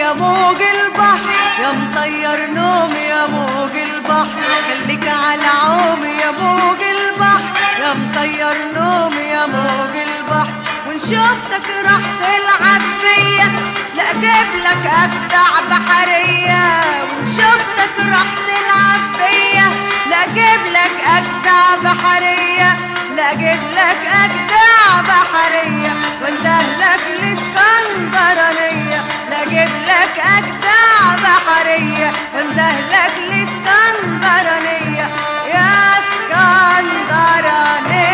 يا موج البحر يا مطير نومي يا موج البحر خليك على عومي يا موج البحر يا مطير نومي يا موج البحر وان شفتك راح تلعب فيا لا اجيب لك اجدع بحريه وان شفتك راح تلعب فيا لا اجيب لك اجدع بحريه لا اجيب لك اجدع بحريه واندهلك الاسكندرانيه لا اجيب لك اجدع بحريه واندهلك الاسكندرانيه يا اسكندرانيه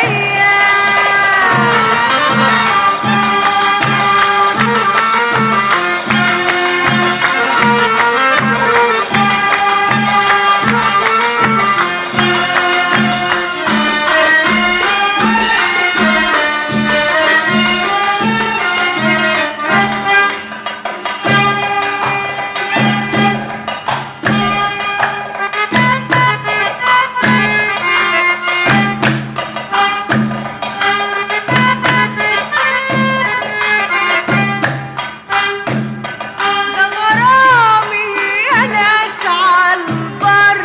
ده غرامي يا ناس عالبر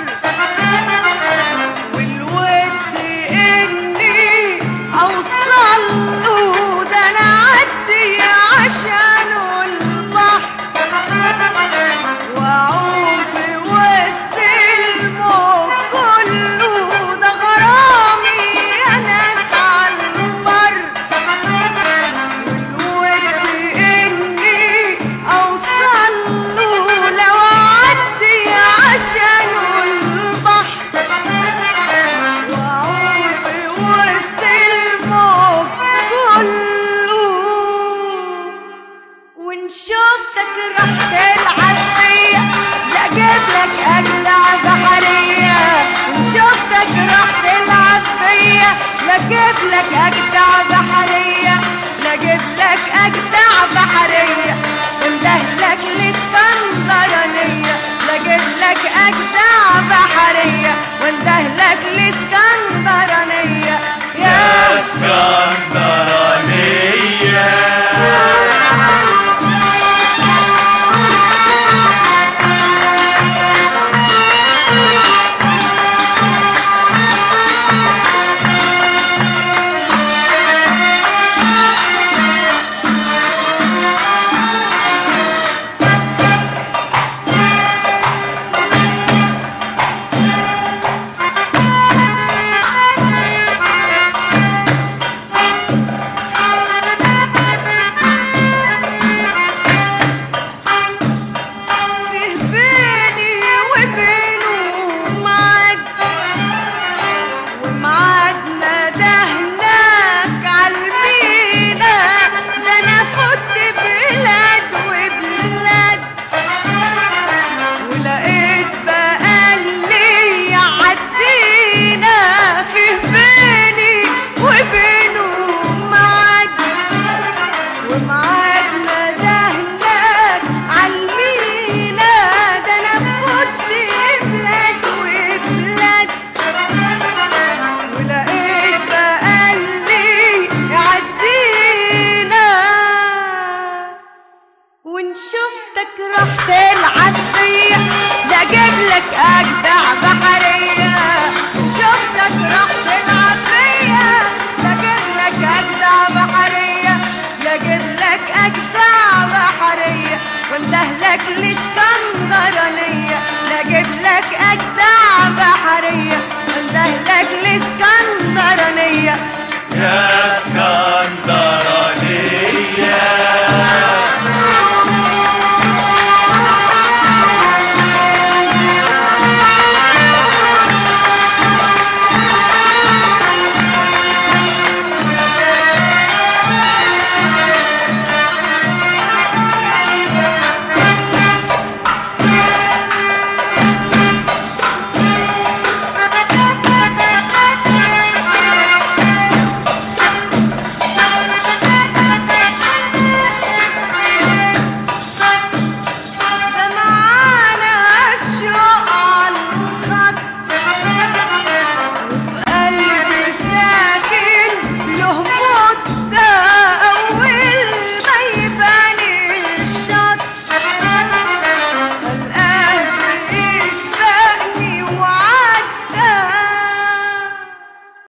والود اني اوصل له ده انا اعدي عشانه البحر واعوم في وسط الموج كله ده غرامي يا ناس عالبر والود اني اوصل له لو اعدي عشان البحر واعوم في وسط الموج كله وان شفتك راح تلعب فيا لا اجيب لك اجدع بحريه وان شفتك راح تلعب فيا لا اجيب لك اجدع بحريه لا اجيب لك اجدع بحريه واندهلك الاسكندرانيه لا اجيب لك اجدع بحريه واندهلك الاسكندرانيه يا فيه بيني وبينه ميعاد وميعادنا ده هناك عالمينا ده انا فت بلاد وبلاد ولقيت بقى اللي يعدينا فيه بيني وبينه ميعاد ومعادنا ده هناك عالمينا ده انا فت بلاد وبلاد ولقيت بقى اللي يعدينا وان شفتك راح تلعب فيا لا اجيب لك اجدع بحريه شفتك راح تلعب فيا لا اجيب لك اجدع بحريه لا اجيب لك اجدع بحريه واندهلك الاسكندرانيه لا اجيب لك اجدع بحريه واندهلك الاسكندرانيه يا اسكندر